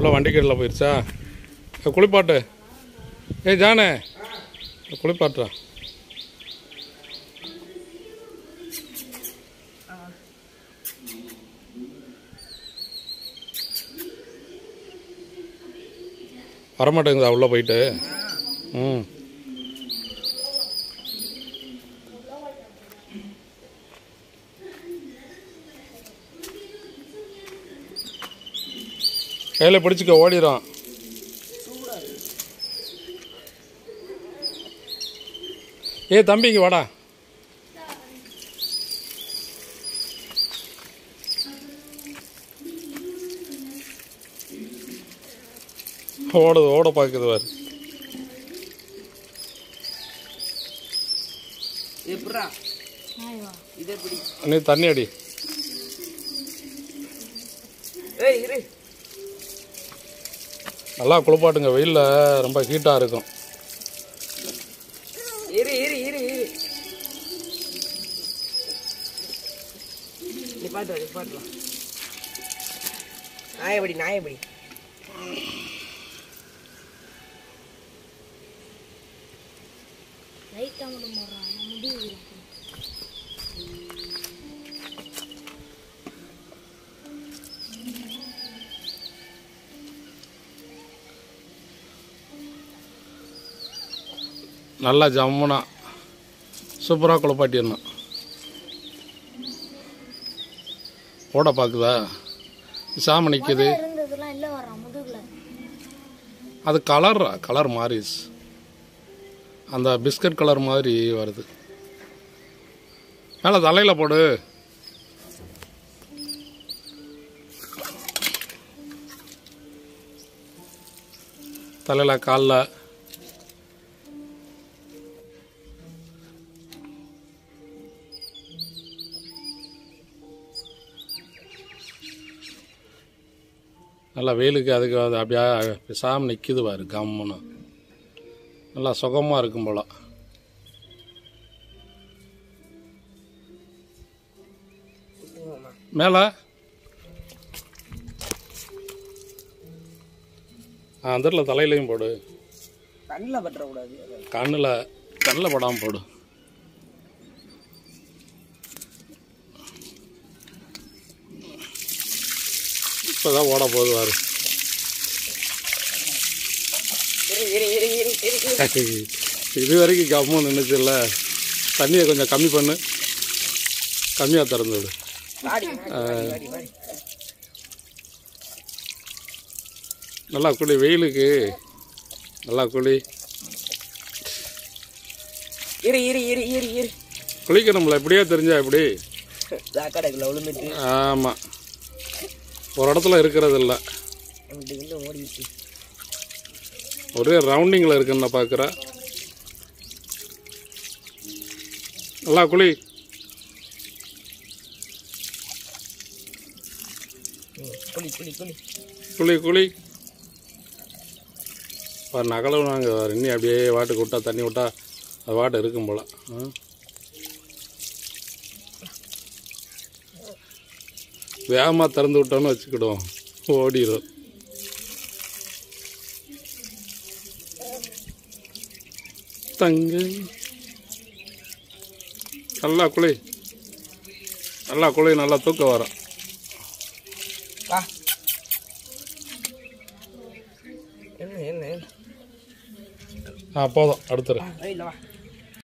உள்ள வண்டிக்கடியில் போயிடுச்சா ஏ, குளிப்பாட்டு ஏய் ஜானே குளிப்பாட்டுறா வரமாட்டேங்குதா உள்ளே போயிட்டு ம் கையில் பிடிச்சிக்க ஓடிடும் ஏ தம்பிக்கு வாடா ஓடுது ஓட பார்க்குது பாரு எப்படா இது எப்படி நீ தண்ணி அடி ஏய் இரு நல்லா குளிப்பாட்டுங்க வெயிலில் ரொம்ப ஹீட்டாக இருக்கும் இரு இரு இரு இரு நீ பாட்டு நீ பாட்டுலாம் நாயபடி நாயபடி லைட்டாக மட்டும் போடுறான் முடிவு நல்லா ஜம்முனா சூப்பராக குளிப்பாட்டிடணும் ஓட பார்க்குதா சாம நிற்குது இருந்ததெல்லாம் இல்லை வர்றான் முதுகுல அது கலர் கலர் மாறிஸ் அந்த பிஸ்கட் கலர் மாதிரி வருது மேலே தலையில் போடு தலையில் காலில் நல்லா வெயிலுக்கு அதுக்கு அது அப்படியே பேசாமல் நிற்கிது பாரு கம்முன்னு நல்லா சுகமாக இருக்கும் போல மேலே ஆ அந்த தலையிலையும் போடு கண்ணில் பற்றக்கூடாது கண்ணில் கண்ணில் படாமல் போடு இப்போதான் ஓட போகுது பாரு இரு இரு இரு இரு இரு இது வரைக்கும் கம்மு நின்றுச்சுல்ல தண்ணியை கொஞ்சம் கம்மி பண்ணு கம்மியாக திறந்து விடு வாடி வாடி வாடி வாடி நல்லா குளி வெயிலுக்கு நல்லா குளி இரு இரு இரு இரு இரு குளிக்கணும்ல இப்படியே தெரிஞ்சா எப்படி சாக்கடைக்குள்ள விழுந்துட்டு ஆமாம் ஒரு இடத்துல இருக்கிறது இல்லை அங்கிட்டு இங்கிட்டு ஓடிட்டு ஒரே ரவுண்டிங்கில் இருக்குன்னு பார்க்குறேன் நல்லா குளி ம், குளி குளி குளி குளி குளி பாரு நகலும் நாங்கள் இன்னி அப்படியே வாட்டுக்கு விட்டா தண்ணி விட்டா அது வாட்டு இருக்கும் போல ஆ. வேகமாக திறந்து விட்டோன்னு வச்சுக்கிடுவோம் ஓடிடும் தங்க நல்லா குளி நல்லா குளி நல்லா தூக்கம் வரும் வா என்ன என்ன ஆ போதும் அடுத்துரு வா, இல்ல வா